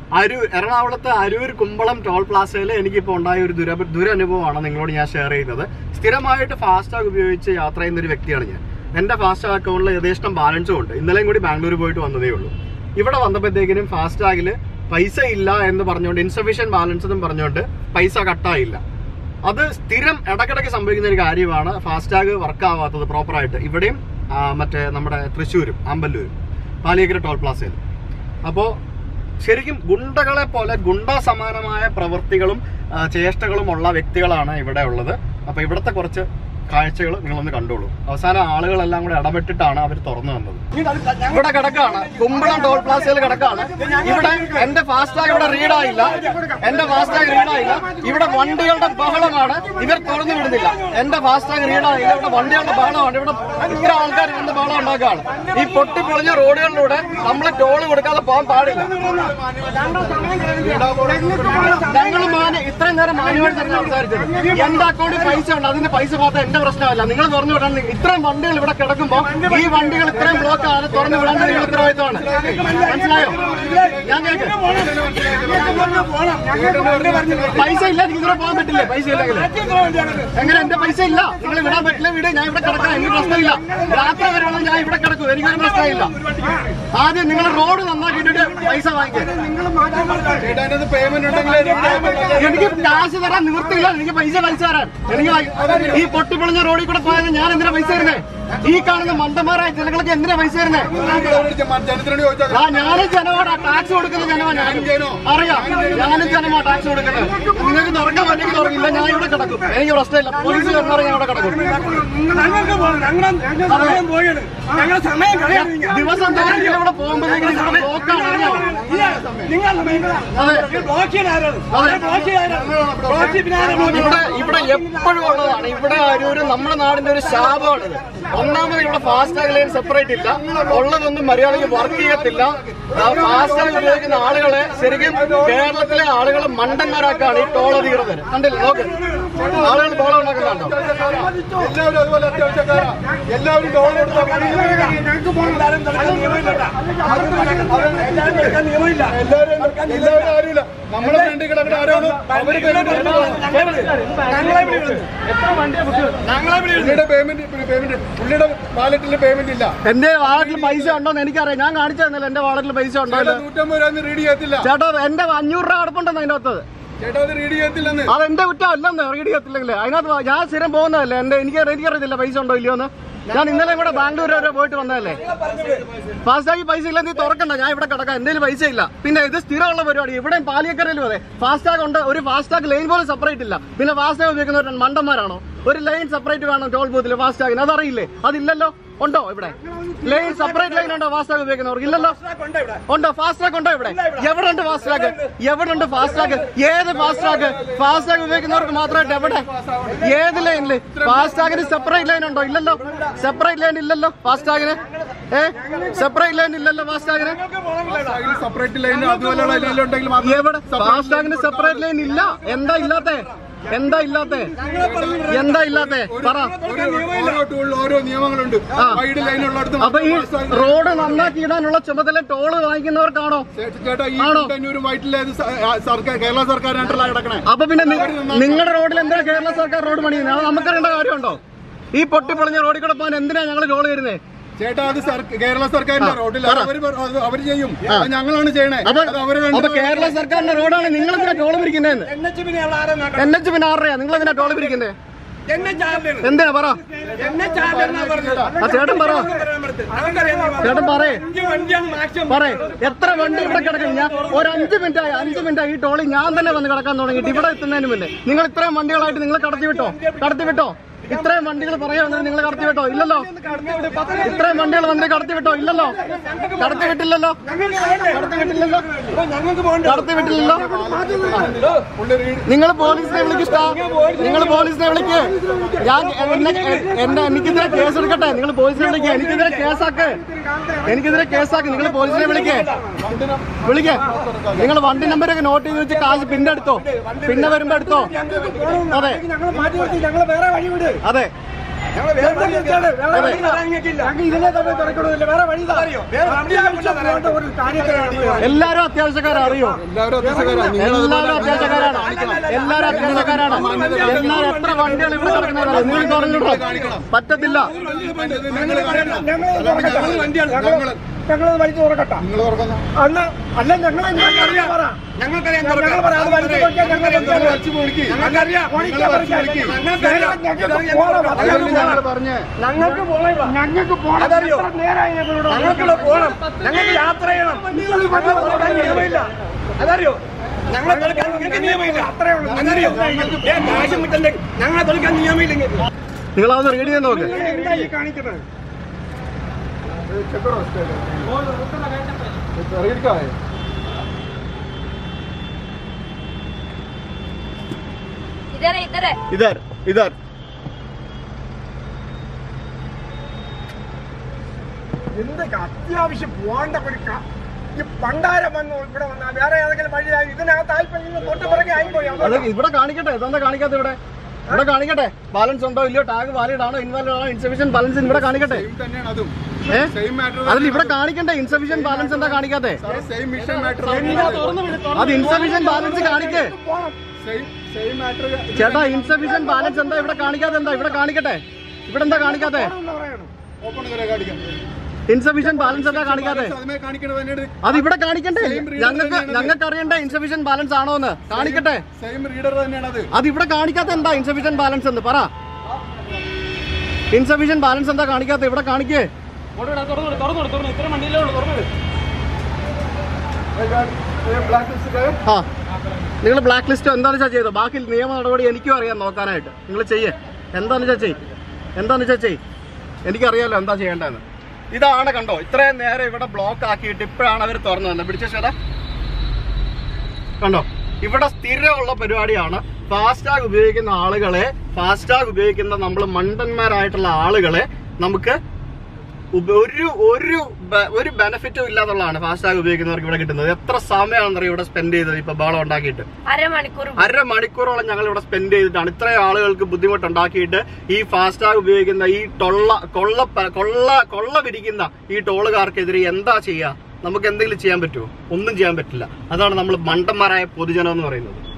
അരൂർ എറണാകുളത്ത് അരൂർ കുമ്പളം ടോൾ പ്ലാസയിൽ എനിക്കിപ്പോൾ ഉണ്ടായ ഒരു ദുര ദുരനുഭവമാണ് നിങ്ങളോട് ഞാൻ ഷെയർ ചെയ്യുന്നത് സ്ഥിരമായിട്ട് ഫാസ്ടാഗ് ഉപയോഗിച്ച് യാത്ര ചെയ്യുന്ന ഒരു വ്യക്തിയാണ് ഞാൻ എന്റെ ഫാസ്ടാഗ് അക്കൗണ്ടിൽ യഥേഷ്ടം ബാലൻസും ഉണ്ട് ഇന്നലെയും കൂടി ബാംഗ്ലൂർ പോയിട്ട് വന്നതേ ഉള്ളൂ ഇവിടെ വന്നപ്പോഴത്തേക്കിനും ഫാസ്ടാഗിൽ പൈസ ഇല്ല എന്ന് പറഞ്ഞുകൊണ്ട് ഇൻസഫിഷ്യന്റ് ബാലൻസ് എന്നും പറഞ്ഞുകൊണ്ട് പൈസ കട്ടായില്ല അത് സ്ഥിരം ഇടയ്ക്കിടയ്ക്ക് സംഭവിക്കുന്ന ഒരു കാര്യമാണ് ഫാസ്ടാഗ് വർക്ക് ആവാത്തത് പ്രോപ്പറായിട്ട് ഇവിടെയും ആ, മറ്റേ നമ്മുടെ തൃശ്ശൂരും അമ്പല്ലൂരും പാലിയക്കര ടോൾ പ്ലാസയിൽ അപ്പോൾ ശരിക്കും ഗുണ്ടകളെ പോലെ ഗുണ്ട സമാനമായ പ്രവൃത്തികളും ആ, ചേഷ്ടകളും ഉള്ള വ്യക്തികളാണ് ഇവിടെ ഉള്ളത് അപ്പൊ ഇവിടുത്തെ കുറച്ച് കാഴ്ചകൾ നിങ്ങളൊന്ന് കണ്ടോളൂ അവസാനം ആളുകളെല്ലാം കൂടെ ഇടപെട്ടിട്ടാണ് അവർ തുറന്നു വന്നത് ഇവിടെ കിടക്കാണ് കുമ്പളം ടോൾ പ്ലാസയിൽ കിടക്കാണ് ഇവിടെ എന്റെ ഫാസ്ടാഗ് ഇവിടെ റീഡ് ആയില്ല എന്റെ ഫാസ്ടാഗ് റീഡ് ആയില്ല ഇവിടെ വണ്ടികളുടെ ബഹളമാണ് ഇവർ തുറന്നു വിടുന്നില്ല എന്റെ ഫാസ്ടാഗ് റീഡ് ആയില്ല ഇവിടെ വണ്ടികളുടെ ബഹളമാണ് ഇവിടെ ഇത്ര ആൾക്കാർ വന്ന് ബഹളം ഉണ്ടാക്കുകയാണ് ഈ പൊട്ടിപ്പൊളിഞ്ഞ റോഡുകളിലൂടെ നമ്മൾ ടോള് കൊടുക്കാതെ പോകാൻ പാടില്ല ഞങ്ങൾ മാന്യ ഇത്രയും നേരം മാന്യമായിട്ട് തന്നെ സംസാരിച്ചത് എന്റെ അക്കൗണ്ടിൽ പൈസ ഉണ്ട് അതിന്റെ പൈസ പോകാത്ത എന്റെ പ്രശ്നമല്ല നിങ്ങൾ തുറന്നു വിടാൻ ഇത്രയും വണ്ടികൾ ഇവിടെ കിടക്കുമ്പോൾ ഈ വണ്ടികൾ ഇത്രയും ബ്ലോക്ക് ആണ് തുറന്നു വിടാൻ നിങ്ങൾ ഉത്തരവാദിത്തമാണ് മനസ്സിലായോ ഞാൻ കേൾക്ക് പൈസ ഇല്ല എനിക്ക് ഇതിനെ പോകാൻ പറ്റില്ലേ പൈസ ഇല്ലെങ്കിൽ എങ്ങനെ എന്റെ പൈസ ഇല്ല നിങ്ങൾ വിടാൻ പറ്റില്ല വീട് ഞാൻ ഇവിടെ കിടക്കാം എനിക്ക് പ്രശ്നമില്ല രാത്രി വരെയുള്ള ഞാൻ ഇവിടെ കിടക്കും എനിക്കൊരു പ്രശ്നമില്ല ആദ്യം നിങ്ങൾ റോഡ് നന്നാക്കിയിട്ട് പൈസ വാങ്ങിക്കുക പേയ്മെന്റ് ഉണ്ടെങ്കിൽ എനിക്ക് കാശ് തരാൻ നിവൃത്തിയില്ല എനിക്ക് പൈസ പൈസ തരാൻ എനിക്ക് വൈ- ഈ പൊട്ടിപ്പൊളിഞ്ഞ റോഡിൽ കൂടെ പോയത് ഞാൻ എന്തിനാ പൈസ തരുന്നേ ഈ കാണുന്ന മണ്ടന്മാരായ ജനങ്ങൾക്ക് എന്തിനാ പൈസ തരുന്നേ ജനത്തിനോട് ചോദിച്ചാൽ ആ ഞാനും ജനമാണ് ടാക്സ് കൊടുക്കുന്ന ജനമാണ് ഞാനും അറിയാം ഞാനും ജനമാണ് ടാക്സ് കൊടുക്കുന്നത് നിങ്ങൾക്ക് തുറക്കാൻ പറ്റുമെങ്കിൽ തുറക്കില്ല ഞാൻ ഇവിടെ കിടക്കും എനിക്ക് പ്രശ്നമില്ല പോലീസ് വരുന്നവരെ ഞാൻ ഇവിടെ കിടക്കും ഞങ്ങൾക്ക് പോകണം ഞങ്ങൾ ഞങ്ങൾ സമയം പോയാണ് ഞങ്ങൾ സമയം കളയാറില്ല ദിവസം തോറും ഇവിടെ പോകുമ്പോഴേക്കും ഇവിടെ ബ്ലോക്കാണ് അറിയാമോ നിങ്ങൾ സമയം അതെ ബ്ലോക്ക് ചെയ്യാൻ ആരാണ് ബ്ലോക്ക് ചെയ്യാൻ ആരാണ് ബ്ലോക്ക് പിന്നെ ആരാ ബ്ലോക്ക് ഇവിടെ ഇവിടെ എപ്പോഴും ഉള്ളതാണ് ഇവിടെ ഒരു നമ്മുടെ നാടിന്റെ ഒരു ശാപമാണിത് ഒന്നാമത് ഇവിടെ ഫാസ്ടാഗ് ലൈൻ സെപ്പറേറ്റ് ഇല്ല ഉള്ളതൊന്നും മര്യാദയ്ക്ക് വർക്ക് ചെയ്യത്തില്ല ഫാസ്ടാഗ് ഉപയോഗിക്കുന്ന ആളുകളെ ശരിക്കും കേരളത്തിലെ ആളുകൾ മണ്ടന്മാരാക്കാണ് ഈ ടോൾ അധികൃതർ കണ്ടില്ല നോക്ക് ആളുകൾ ബോളം ഉണ്ടാക്കുന്നുണ്ടോ എല്ലാവരും അതുപോലെ അത്യാവശ്യക്കാരാ എല്ലാവരും ലോൺ ഞങ്ങൾക്ക് പോകണം എല്ലാവരും തടുക്കാൻ നിയമമില്ല എല്ലാവരും തടുക്കാൻ നിയമമില്ല എല്ലാവരും എല്ലാവരും ആരുമില്ല നമ്മുടെ ഫ്രണ്ടിൽ കിടക്കുന്ന ആരാണ് അവര് ഞങ്ങളെ ഇവിടെ വിടുന്നു പുള്ളിയുടെ പേയ്മെന്റ് പേയ്മെന്റ് പുള്ളിയുടെ വാലറ്റിൽ പേയ്മെന്റ് ഇല്ല എന്റെ വാളറ്റിൽ പൈസ ഉണ്ടോന്ന് എനിക്കറിയാം ഞാൻ കാണിച്ചു തന്നില്ല എന്റെ വാളറ്റിൽ പൈസ ഉണ്ടോ ഇല്ലയോ? നൂറ്റമ്പത് രൂപ റീഡ് ചെയ്യത്തില്ല ചേട്ടാ എന്റെ അഞ്ഞൂറ് രൂപ അടുപ്പുണ്ടെന്ന് അതിന്റെ അകത്ത് ചേട്ടാ അത് റീഡ് ചെയ്യത്തില്ലെന്ന് അത് എന്റെ കുറ്റം അല്ലെന്ന് റീഡ് ചെയ്യത്തില്ലെങ്കിൽ അതിനകത്ത് വാ- ഞാൻ സ്ഥിരം പോകുന്നതല്ലേ എന്റെ എനിക്ക് എനിക്കറിയത്തില്ല പൈസ ഉണ്ടോ ഇല്ലയോ എന്ന് ഞാൻ ഇന്നലെ ഇവിടെ ബാംഗ്ലൂർ വരെ പോയിട്ട് വന്നതല്ലേ ഫാസ്റ്റാഗ് പൈസ ഇല്ല നീ തുറക്കണ്ട ഞാൻ ഇവിടെ കിടക്കാം എന്തെങ്കിലും പൈസ ഇല്ല പിന്നെ ഇത് സ്ഥിരമുള്ള പരിപാടി ഇവിടെ പാലിയക്കരയിലും അതെ ഫാസ്റ്റാഗ് ഉണ്ട് ഒരു ഫാസ്റ്റാഗ് ലൈൻ പോലും സെപ്പറേറ്റ് ഇല്ല പിന്നെ ഫാസ്റ്റാഗ് ഉപയോഗിക്കുന്നവർ മണ്ടന്മാരാണോ ഒരു ലൈൻ സെപ്പറേറ്റ് വേണം ടോൾ ബൂത്തിൽ ഫാസ്റ്റാഗിന് അതറിയില്ലേ അതില്ലല്ലോ ഉണ്ടോ ഇവിടെ ലൈൻ സെപ്പറേറ്റ് ലൈൻ ഉണ്ടോ ഫാസ്റ്റാഗ് ഉപയോഗിക്കുന്നവർക്ക് ഇല്ലല്ലോ ഉണ്ടോ ഫാസ്റ്റാഗ് ഉണ്ടോ ഇവിടെ എവിടെ ഉണ്ട് ഫാസ്റ്റാഗ് എവിടെ ഉണ്ട് ഫാസ്റ്റാഗ് ഏത് ഫാസ്റ്റാഗ് ഫാസ്റ്റാഗ് ഉപയോഗിക്കുന്നവർക്ക് മാത്രമായിട്ട് എവിടെ ഏത് ലൈനില് ഫാസ്റ്റാഗിന് സെപ്പറേറ്റ് ലൈൻ ഉണ്ടോ ഇല്ലല്ലോ സെപ്പറേറ്റ് ലൈൻ ഇല്ലല്ലോ ഫാസ്റ്റാഗിന് ഏ സെപ്പറേറ്റ് ലൈൻ ഇല്ലല്ലോ ഫാസ്റ്റാഗിന് സെപ്പറേറ്റ് ലൈൻ അതുപോലെയുള്ള ലൈൻ ഉണ്ടെങ്കിൽ മാത്രം എവിടെ ഫാസ്റ്റാഗിന് സെപ്പറേറ്റ് ലൈൻ ഇല്ല എന്താ ഇല്ലാത്തെ എന്താ ഇല്ലാത്തെ എന്താ ഇല്ലാത്തെ പറ ഓരോ ഓരോ ടൂളിൽ ഓരോ നിയമങ്ങളുണ്ട് ആ. വൈഡ് ലൈൻ ഉള്ളിടത്ത് അപ്പൊ ഈ റോഡ് നന്നാക്കി ഇടാനുള്ള ചുമതല ടോള് വാങ്ങിക്കുന്നവർക്കാണോ ചേട്ടാ ഈ ആണോ? കുണ്ടന്നൂരും വൈറ്റിലെ ഇത് സ- ആ, സർക്കാർ കേരള സർക്കാരിനായിട്ടുള്ള കിടക്കണേ അപ്പൊ പിന്നെ നിങ്ങളുടെ റോഡിൽ എന്താ കേരള സർക്കാർ റോഡ് പണിയുന്നത് അത് നമുക്കറിയേണ്ട കാര്യമുണ്ടോ ഈ പൊട്ടിപ്പൊളിഞ്ഞ റോഡിൽ കൂടെ പോകാൻ എന്തിനാ ഞങ്ങൾ ടോള് തരുന്നത് ചേട്ടാ അത് സർ- കേരള സർക്കാരിന്റെ റോഡിൽ അവര് പറ- അത് അവര് ചെയ്യും അത് ഞങ്ങളാണ് ചെയ്യണേ അപ്പൊ അത് അവര് അപ്പൊ വേണ്ട കേരള സർക്കാരിന്റെ റോഡാണ് നിങ്ങൾ എന്തിനാ ടോള് പിരിക്കുന്നതെന്ന് എൻ എച്ച് പിന്നെ അവിടെ ആരാ നോക്കണം എൻ എച്ച് പിന്നെ ആരുടെയാ നിങ്ങൾ എന്തിനാ ടോള് പിരിക്കുന്നത് എൻ എച്ച് ആരുടെയാണ് എന്തിനാ പറ എൻ എച്ച് ആരുടെയാണെന്നാ പറഞ്ഞത് ആ ചേട്ടൻ പറ അവർക്കറിയാം നീ ചേട്ടൻ പറയേ അഞ്ച് വണ്ടിയാണ് മാക്സിമം പറയേ എത്ര വണ്ടി ഇവിടെ കിടക്കും ഞാൻ ഒരു അഞ്ച് മിനിറ്റ് ആയി അഞ്ച് മിനിറ്റ് ആയി ഈ ടോളി ഞാൻ തന്നെ വന്ന് കിടക്കാൻ തുടങ്ങിയിട്ട് ഇവിടെ എത്തുന്നതിന് മുന്നേ നിങ്ങൾ ഇത്രയും വണ്ടികളായിട്ട് നിങ്ങൾ കടത്തി വിട്ടോ കടത്തി വിട്ടോ ഇത്രയും വണ്ടികൾ പറയാമെന്ന് നിങ്ങൾ കടത്തി വിട്ടോ ഇല്ലല്ലോ ഇത്രയും വണ്ടികൾ വന്ന് കടത്തി വിട്ടോ ഇല്ലല്ലോ കടത്തി വിട്ടില്ലല്ലോ കടത്തി വിട്ടില്ലല്ലോ ഞങ്ങൾക്ക് പോകണ്ട കടത്തി വിട്ടില്ലല്ലോ നിങ്ങൾ പോലീസിനെ വിളിക്കിഷ്ട നിങ്ങൾ പോലീസിനെ വിളിക്ക് ഞാൻ എന്നെ എന്നെ എനിക്കെതിരെ കേസ് എടുക്കട്ടെ നിങ്ങൾ പോലീസിനെ വിളിക്കുക എനിക്കെതിരെ കേസാക്ക് എനിക്കെതിരെ കേസാക്ക് നിങ്ങൾ പോലീസിനെ വിളിക്കേ വിളിക്കേ നിങ്ങൾ വണ്ടി നമ്പരൊക്കെ നോട്ട് ചെയ്ത് വെച്ച് കാശ് പിന്നെ എടുത്തോ പിന്നെ വരുമ്പോ എടുത്തോ അതെ ഞങ്ങൾ മാറ്റി നിർത്തി ഞങ്ങൾ വേറെ വഴി വിട് അതെ ഞങ്ങൾ വേറെ വഴി നിർത്തിയാണ്. വേറെ വഴി ഇറങ്ങിയിട്ടില്ല. ഞങ്ങൾക്ക് ഇതിനെ തന്നെ തുറക്കണമെന്നില്ല. വേറെ വഴി ഇതാ. വേറെ അത്യാവശ്യം പോകേണ്ട ഒരു കാര്യത്തിലാണ് എല്ലാരും അത്യാവശ്യക്കാരെ അറിയോ എല്ലാവരും അത്യാവശ്യക്കാരാണ് നിങ്ങൾ എല്ലാവരും അത്യാവശ്യക്കാരാണ് എല്ലാരും അത്യാവശ്യക്കാരാണ് എന്നാൽ എത്ര വണ്ടികൾ ഇവിടെ കിടക്കുന്നവരാണ് നിങ്ങൾ പറഞ്ഞിട്ടോ പറ്റത്തില്ല നിങ്ങൾ ഞങ്ങൾ ഞങ്ങൾ ഞങ്ങൾ വലിച്ചു തുറക്കട്ടെ നിങ്ങൾ തുറക്കുന്ന അന്ന് അല്ല ഞങ്ങൾ പറ ഞങ്ങൾക്കറിയാം ഞങ്ങൾ പറയാം അത് വലിച്ചു നോക്കിയാൽ ഞങ്ങൾ നിങ്ങൾ വച്ച് പൊളിക്ക് ഞങ്ങൾക്കറിയാം ഓടിക്കാൻ പറ്റില്ല. ഞങ്ങൾക്കറിയാം. ഞങ്ങൾക്ക് പോണം. അതല്ലേ ഞങ്ങൾക്ക് ഞങ്ങൾ പോണം. പറഞ്ഞേ ഞങ്ങൾക്ക് പോണം ഞങ്ങൾക്ക് പോണം അതറിയോ? എത്ര നേരമായി ഞങ്ങളോട് ഞങ്ങൾക്കുള്ള പോണം ഞങ്ങൾക്ക് യാത്ര ചെയ്യണം ഞങ്ങളെ തുറക്കാൻ നിയമമില്ല അതറിയോ ഞങ്ങളെ തുറക്കാൻ നിങ്ങൾക്ക് നിയമമില്ല അത്രേ ഉള്ളൂ. അതറിയോ ഏ, കാശും കിട്ടണ്ടേ ഞങ്ങളെ തുറക്കാൻ നിയമമില്ലെങ്കിൽ നിങ്ങളതൊന്ന് റീഡ് ചെയ്ത് നോക്ക് നിങ്ങൾ എന്താ ഈ കാണിക്കുന്നത് അറിയിക്കാവേ इधर है इधर है ഇതർ ഇതർ എന്തൊക്കെ അത്യാവശ്യം പോകേണ്ട ഒരു ക- ഈ പണ്ടാരം വന്നു ഇവിടെ വന്നാൽ വേറെ ഏതെങ്കിലും വഴിയായി ഇതിനകത്ത് ആയിപ്പോയി തൊട്ട് പിറകെ ആയിപ്പോയി അത് ഇവിടെ കാണിക്കട്ടെ ഇതെന്താ കാണിക്കാത്ത ഇവിടെ ഇവിടെ കാണിക്കട്ടെ ബാലൻസ് ഉണ്ടോ ഇല്ലയോ ടാഗ് വാലിഡ് ആണോ ഇൻവാലിഡ് ആണോ ഇൻസഫിഷ്യൻ ബാലൻസ് ഇവിടെ കാണിക്കട്ടെ സെയിം തന്നെയാണ് അതും ഏ സെയിം മാറ്റർ അതിൽ ഇവിടെ കാണിക്കണ്ടേ ഇൻസഫിഷ്യൻ ബാലൻസ് എന്താ കാണിക്കാത്തെ സെയിം മിഷൻ മാറ്റർ അത് ഇൻസഫിഷ്യൻ ബാലൻസ് കാണിക്കേ സെയിം സെയിം മാറ്റർ ചേട്ടാ ഇൻസഫിഷ്യൻ ബാലൻസ് എന്താ ഇവിടെ കാണിക്കാതെ എന്താ ഇവിടെ കാണിക്കട്ടെ ഇവിടെ എന്താ കാണിക്കാത്തെ ഓപ്പൺ കരെ കാണിക്കാം ഇൻസഫിഷ്യൻ ബാലൻസ് എന്താ കാണിക്കാതെ അതുമേ കാണിക്കണത് തന്നെയാണ് അത് ഇവിടെ കാണിക്കണ്ടേ Same reader ഞങ്ങൾക്ക് തന്നെയാണത്. ഞങ്ങൾക്ക് അറിയണ്ടേ ഇൻസഫിഷ്യൻ ബാലൻസ് ആണോ എന്ന് കാണിക്കട്ടെ സെയിം റീഡർ തന്നെയാണ് അത് അത് ഇവിടെ കാണിക്കാത്ത എന്താ ഇൻസഫിഷ്യൻ ബാലൻസ് എന്ന് പറ ഇൻസഫിഷ്യൻ ബാലൻസ് എന്താ കാണിക്കാത്ത ഇവിടെ കാണിക്കേ ബ്ലാക്ക് ലിസ്റ്റ് ആ നിങ്ങൾ ബ്ലാക്ക് ലിസ്റ്റ് എന്താണെന്ന് വെച്ചാൽ ചെയ്തോ ബാക്കി നിയമ നടപടി എനിക്കും അറിയാം നോക്കാനായിട്ട് നിങ്ങൾ ചെയ്യേ എന്താന്ന് വെച്ചാൽ ചെയ് എന്താന്ന് വെച്ചാൽ ചെയ് എനിക്കറിയാലോ എന്താ ചെയ്യേണ്ടതെന്ന് ഇതാണ് കണ്ടോ ഇത്രയും നേരം ഇവിടെ ബ്ലോക്ക് ആക്കിയിട്ട് ഇപ്പോഴാണ് അവർ തുറന്നു തന്നെ പിടിച്ച ശേഷം കണ്ടോ ഇവിടെ സ്ഥിരമുള്ള പരിപാടിയാണ് ഫാസ്ടാഗ് ഉപയോഗിക്കുന്ന ആളുകളെ ഫാസ്ടാഗ് ഉപയോഗിക്കുന്ന നമ്മൾ മണ്ടന്മാരായിട്ടുള്ള ആളുകളെ നമുക്ക് ഉപ- ഒരു ഒരു ബ- ഒരു ബെനിഫിറ്റും ഇല്ലാന്നുള്ളതാണ് ഫാസ്ടാഗ് ഉപയോഗിക്കുന്നവർക്ക് ഇവിടെ കിട്ടുന്നത് എത്ര സമയമാണെന്നറിയോ ഇവിടെ സ്പെൻഡ് ചെയ്തത് ഇപ്പൊ ബഹളം ഉണ്ടാക്കിയിട്ട് അരമണിക്കൂർ അര മണിക്കൂറോളം ഞങ്ങൾ ഇവിടെ സ്പെൻഡ് ചെയ്തിട്ടാണ് ഇത്രയും ആളുകൾക്ക് ബുദ്ധിമുട്ടുണ്ടാക്കിയിട്ട് ഈ ഫാസ്ടാഗ് ഉപയോഗിക്കുന്ന ഈ ടൊള്ള കൊള്ള പ- കൊള്ള കൊള്ള പിരിക്കുന്ന ഈ ടോളുകാർക്കെതിരെ എന്താ ചെയ്യുക നമുക്ക് എന്തെങ്കിലും ചെയ്യാൻ പറ്റുമോ ഒന്നും ചെയ്യാൻ പറ്റില്ല അതാണ് നമ്മൾ മണ്ടന്മാരായ പൊതുജനം എന്ന് പറയുന്നത്